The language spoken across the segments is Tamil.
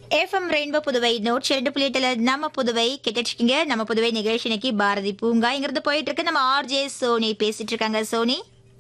எஃப்எம் ரெயின்போ புதுவை நூற்றி ரெண்டு புள்ளி எட்டுல நம்ம புதுவை கேட்டுருக்கீங்க நம்ம புதுவை நிகழ்ச்சி இன்னைக்கு பாரதி பூங்கா இங்கிறது போயிட்டு இருக்கு நம்ம ஆர்ஜே சோனி பேசிட்டு இருக்காங்க சோனி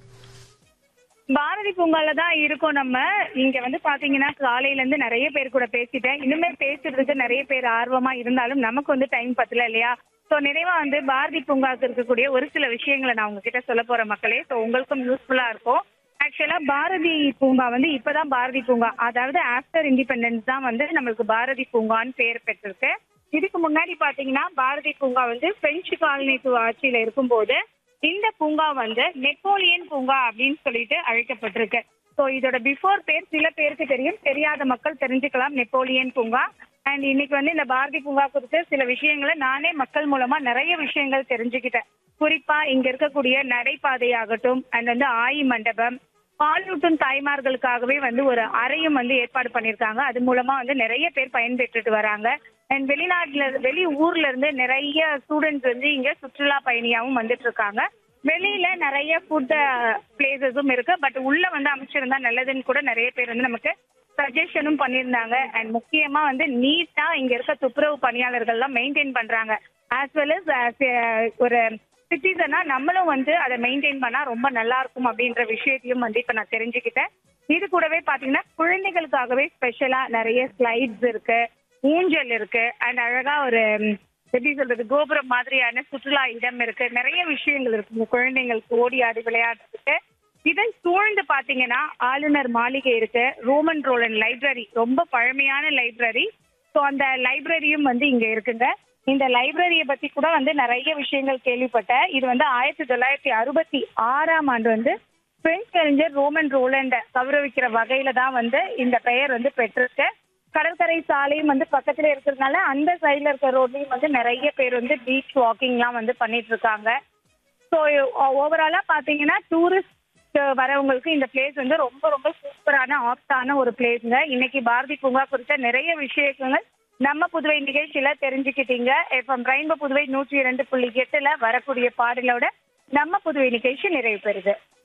பாரதி பூங்கால தான் இருக்கோம் நம்ம இங்க வந்து பாத்தீங்கன்னா காலையில இருந்து நிறைய பேர் கூட பேசிட்டேன் இன்னுமே பேசுறதுக்கு நிறைய பேர் ஆர்வமா இருந்தாலும் நமக்கு வந்து டைம் பத்தல இல்லையா சோ நிறைவா வந்து பாரதி பூங்காவுக்கு இருக்கக்கூடிய ஒரு சில விஷயங்களை நான் உங்ககிட்ட சொல்ல போறேன் மக்களே சோ உங்களுக்கும் யூஸ்ஃபுல்லா இருக்கும் ஆக்சுவலா பாரதி பூங்கா வந்து இப்பதான் பாரதி பூங்கா அதாவது ஆஃப்டர் இண்டிபெண்டன்ஸ் தான் வந்து நம்மளுக்கு பாரதி பூங்கான்னு பேர் பெற்றிருக்கு இதுக்கு முன்னாடி பாத்தீங்கன்னா பாரதி பூங்கா வந்து பிரெஞ்சு காலனி ஆட்சியில இருக்கும்போது இந்த பூங்கா வந்து நெப்போலியன் பூங்கா அப்படின்னு சொல்லிட்டு அழைக்கப்பட்டிருக்கு ஸோ இதோட பிஃபோர் பேர் சில பேருக்கு தெரியும் தெரியாத மக்கள் தெரிஞ்சுக்கலாம் நெப்போலியன் பூங்கா அண்ட் இன்னைக்கு வந்து இந்த பாரதி பூங்கா குறித்து சில விஷயங்களை நானே மக்கள் மூலமா நிறைய விஷயங்கள் தெரிஞ்சுக்கிட்டேன் குறிப்பா இங்க இருக்கக்கூடிய நடைபாதையாகட்டும் அண்ட் வந்து ஆயி மண்டபம் பாலூட்டும் தாய்மார்களுக்காகவே வந்து ஒரு அறையும் வந்து ஏற்பாடு பண்ணியிருக்காங்க அது மூலமா வந்து நிறைய பேர் பயன்பெற்றுட்டு வராங்க அண்ட் வெளிநாட்டுல வெளி ஊர்ல இருந்து நிறைய ஸ்டூடெண்ட்ஸ் வந்து இங்க சுற்றுலா பயணியாவும் வந்துட்டு இருக்காங்க வெளியில நிறைய ஃபுட் பிளேசஸும் இருக்கு பட் உள்ள வந்து அமைச்சிருந்தா நல்லதுன்னு கூட நிறைய பேர் வந்து நமக்கு சஜஷனும் பண்ணியிருந்தாங்க அண்ட் முக்கியமா வந்து நீட்டா இங்க இருக்க துப்புரவு பணியாளர்கள்லாம் மெயின்டைன் பண்றாங்க ஆஸ் வெல் அஸ் ஒரு சிட்டிசனா நம்மளும் வந்து அதை மெயின்டைன் பண்ணா ரொம்ப நல்லா இருக்கும் அப்படின்ற விஷயத்தையும் வந்து இப்ப நான் தெரிஞ்சுக்கிட்டேன் இது கூடவே பாத்தீங்கன்னா குழந்தைகளுக்காகவே ஸ்பெஷலா நிறைய ஸ்லைட்ஸ் இருக்கு ஊஞ்சல் இருக்கு அண்ட் அழகா ஒரு ம், எப்படி சொல்றது கோபுரம் மாதிரியான சுற்றுலா இடம் இருக்கு நிறைய விஷயங்கள் இருக்கு இந்த குழந்தைங்களுக்கு ஓடி ஆடி விளையாடுறதுக்கு இதை சூழ்ந்து பாத்தீங்கன்னா ஆளுநர் மாளிகை இருக்கு ரோமன் ரோலன் லைப்ரரி ரொம்ப பழமையான லைப்ரரி ஸோ அந்த லைப்ரரியும் வந்து இங்க இருக்குங்க இந்த லைப்ரரியை பத்தி கூட வந்து நிறைய விஷயங்கள் கேள்விப்பட்டேன் இது வந்து ஆயிரத்தி தொள்ளாயிரத்தி அறுபத்தி ஆறாம் ஆண்டு வந்து பிரெஞ்சு கலைஞர் ரோமன் ரோலண்ட கௌரவிக்கிற வகையில தான் வந்து இந்த பெயர் வந்து பெற்றிருக்கு கடற்கரை சாலையும் வந்து பக்கத்துல இருக்கிறதுனால அந்த சைடுல இருக்க ரோட்லயும் வந்து நிறைய பேர் வந்து பீச் வாக்கிங்லாம் வந்து பண்ணிட்டு இருக்காங்க ஸோ ஓவராலா பாத்தீங்கன்னா டூரிஸ்ட் வரவங்களுக்கு இந்த பிளேஸ் வந்து ரொம்ப ரொம்ப சூப்பரான ஆப்டான ஒரு பிளேஸ்ங்க இன்னைக்கு பாரதி பூங்கா குறித்த நிறைய விஷயங்கள் நம்ம புதுவை நிகழ்ச்சியில தெரிஞ்சுக்கிட்டீங்க எஃப்எம் ரெயின்போ புதுவை நூற்றி இரண்டு புள்ளி எட்டுல வரக்கூடிய பாடலோட நம்ம புதுவை நிகழ்ச்சி நிறைவு பெறுது